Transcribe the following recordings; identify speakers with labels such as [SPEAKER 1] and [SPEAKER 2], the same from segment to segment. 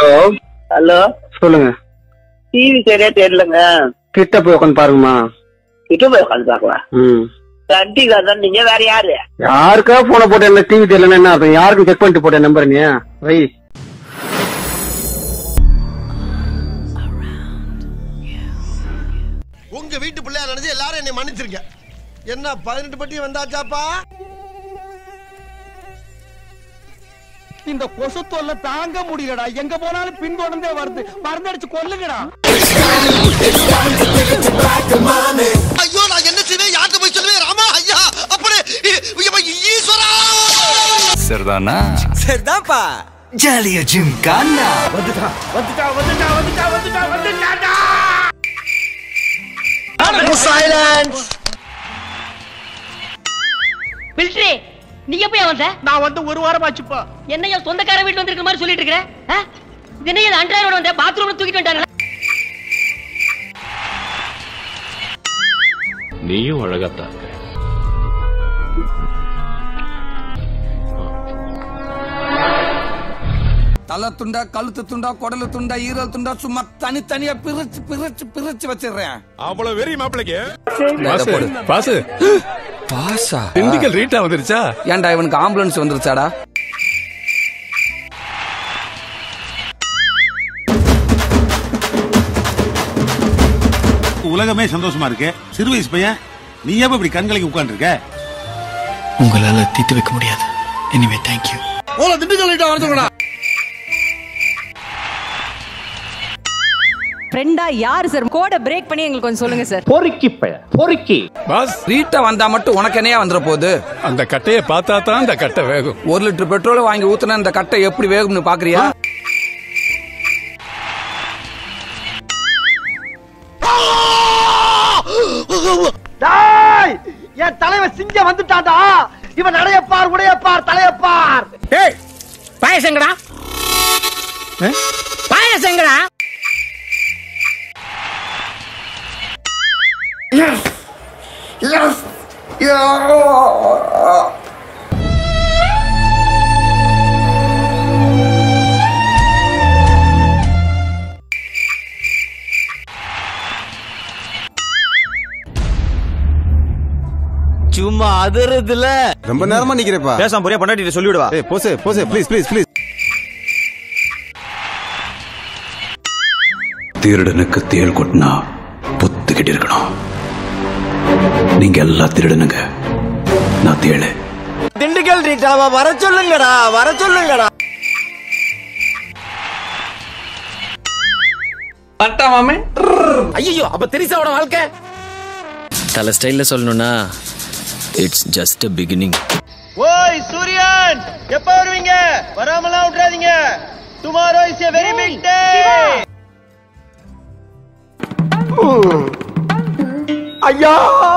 [SPEAKER 1] Hello
[SPEAKER 2] hello
[SPEAKER 1] சொல்லுங்க
[SPEAKER 2] TV சரியா தெரியலங்க
[SPEAKER 1] கிட்ட போய் உட்காந்து பாருங்கம்மா
[SPEAKER 2] கிட்ட போய் உட்காந்து பார்க்கலாம்
[SPEAKER 1] ம்
[SPEAKER 2] கண்டி தான் நீங்க வேற யாரு
[SPEAKER 1] யாருக்கா போன போட்ட என்ன டிவி தெரியலன்னா என்ன அர்த்தம் யாருக்கும் செக் பண்ணிட்டு போட்ட நம்பர் நீ வை
[SPEAKER 3] உங்க வீட்டு பிள்ளையா நினைச்சு எல்லாரும் என்னை மன்னிச்சிருங்க என்ன பதினெட்டு பட்டி வந்தாச்சாப்பா
[SPEAKER 4] இந்த கொசு தொல்லை தாங்க முடியலடா எங்க போனாலும் பின்தொடர்ந்தே வருது மருந்தடிச்சு கொல்லுங்கடா
[SPEAKER 3] ஐயோ நான் என்ன செய்வேன் யார்கிட்ட போய் சொல்லுவேன் ராமா ஐயா அப்படி ஈஸ்வரா
[SPEAKER 5] சரிதானா
[SPEAKER 4] சரிதான்ப்பா
[SPEAKER 5] ஜாலியா ஜிம் கானா
[SPEAKER 6] பில்ட்ரி நீ எப்ப வந்த
[SPEAKER 4] நான் வந்து ஒரு வாரம் ஆச்சுப்பா
[SPEAKER 6] என்னையா சொந்தக்கார வீட்டுல வந்திருக்க மாதிரி சொல்லிட்டு இருக்கிற ஆ? இது என்னையா அன்றாரோட வந்த பாத்ரூம்ல தூக்கிட்டு வந்துட்டாங்க
[SPEAKER 7] நீயும் அழகாத்தான் இருக்க
[SPEAKER 4] தலை துண்டா கழுத்து துண்டா குடலு துண்டா ஈரல் துண்டா சும்மா தனித்தனியா பிரிச்சு பிரிச்சு பிரிச்சு வச்சிடுறேன்
[SPEAKER 5] அவ்வளவு வெறி மாப்பிளைக்கு
[SPEAKER 4] போடு.
[SPEAKER 5] பாசு
[SPEAKER 4] பாசா
[SPEAKER 5] திண்டுக்கல் ரீட்டா வந்துருச்சா
[SPEAKER 4] ஏன்டா இவனுக்கு ஆம்புலன்ஸ் வந்துருச்சாடா
[SPEAKER 8] உலகமே சந்தோஷமா இருக்கு சிறு வயசு பையன் நீ ஏன் இப்படி கண்கலைக்கு உட்காந்துருக்க
[SPEAKER 5] உங்களால தீர்த்து வைக்க முடியாது எனிவே தேங்க்யூ
[SPEAKER 3] ஓல திண்டுக்கல் ரைட்டா வர சொல்லுடா
[SPEAKER 9] ஃப்ரெண்டா யாரு சார் கோட பிரேக் பண்ணி எங்களுக்கு கொஞ்சம் சொல்லுங்க சார்
[SPEAKER 7] பொறுக்கி பய பொறுக்கி
[SPEAKER 5] பாஸ்
[SPEAKER 4] ரீட்டா வந்தா மட்டும் உனக்கு என்னையா வந்துட போகுது
[SPEAKER 5] அந்த கட்டைய பார்த்தா தான் அந்த கட்டை வேகும்
[SPEAKER 4] ஒரு லிட்டர் பெட்ரோல் வாங்கி ஊத்துனா இந்த கட்டை எப்படி வேகும்னு பாக்குறியா
[SPEAKER 3] என் தலைவன் சிங்க வந்துட்டாடா இவன் நடையப்பார் உடையப்பார் தலையப்பார்
[SPEAKER 4] ஏய் பாயசங்கடா பாயசங்கடா
[SPEAKER 10] சும்மா அதிரதுல
[SPEAKER 8] ரொம்ப நேரமா நிக்கிறப்பா
[SPEAKER 10] பேசாம போறியா பொண்டாட்டி சொல்லிவிடுவா
[SPEAKER 8] ஏய் போசே போசே ப்ளீஸ் ப்ளீஸ் ப்ளீஸ்
[SPEAKER 5] திருடனுக்கு தேள் கொட்டினா பொத்துக்கிட்டு இருக்கணும் நீங்க எல்லா திருடனுங்க நான் தேளு
[SPEAKER 10] திண்டுக்கல் ரீட்டாவா வர சொல்லுங்கடா வர சொல்லுங்கடா
[SPEAKER 4] ஐயோ அப்ப தெரிசாவோட வாழ்க்கை
[SPEAKER 10] தல ஸ்டைல்ல சொல்லணும்னா இட்ஸ் ஜஸ்ட் அ பிகினிங்
[SPEAKER 3] ஓய் சூரியன் எப்ப வருவீங்க வராமலாம் விட்டுறாதீங்க tomorrow is a very big day ஐயா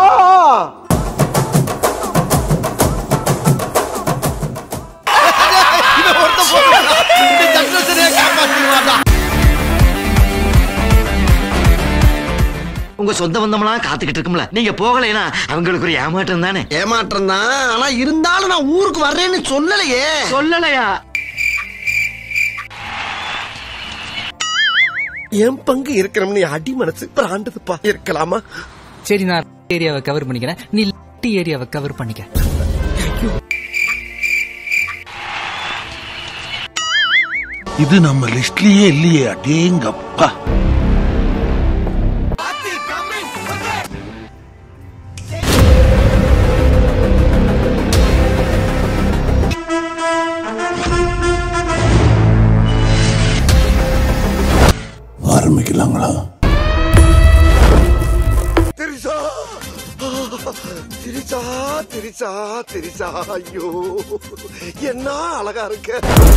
[SPEAKER 10] உங்க சொந்த பந்தம்லாம் காத்துக்கிட்டு இருக்கும்ல நீங்க போகலைன்னா அவங்களுக்கு ஒரு ஏமாற்றம் தானே
[SPEAKER 3] ஏமாற்றம் தான் ஆனா இருந்தாலும் நான் ஊருக்கு வர்றேன்னு சொல்லலையே
[SPEAKER 10] சொல்லலையா
[SPEAKER 3] என் பங்கு இருக்கிறோம்னு அடி மனசு பிராண்டதுப்பா இருக்கலாமா
[SPEAKER 4] சரி நான் ஏரியாவை கவர் பண்ணிக்கிறேன் நீ டி ஏரியாவை கவர் பண்ணிக்க
[SPEAKER 8] இது நம்ம லிஸ்ட்லயே இல்லையே அடேங்கப்பா ஆரம்பிக்கலாங்களா
[SPEAKER 3] திரிசா திரிசா திரிசா திரிசா ஐயோ என்ன அழகா இருக்க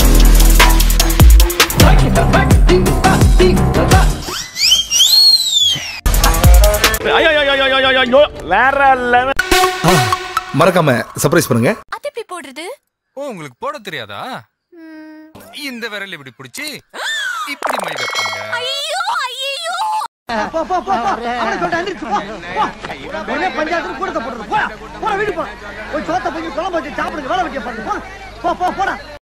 [SPEAKER 5] மறக்காம சர்ப்ரைஸ் பண்ணுங்க
[SPEAKER 9] அது எப்படி போடுறது
[SPEAKER 4] ஓ உங்களுக்கு போட தெரியாதா இந்த விரல் இப்படி பிடிச்சி இப்படி மை வைப்பாங்க
[SPEAKER 9] ஐயோ ஐயோ
[SPEAKER 3] உடனே பஞ்சாயத்து கூடத்தை போடுறது போடா போடா வீடு போ போய் சோத்த போய் குழம்பு வச்சு சாப்பிடுங்க வேலை வெட்டிய பாருங்க போ போ போடா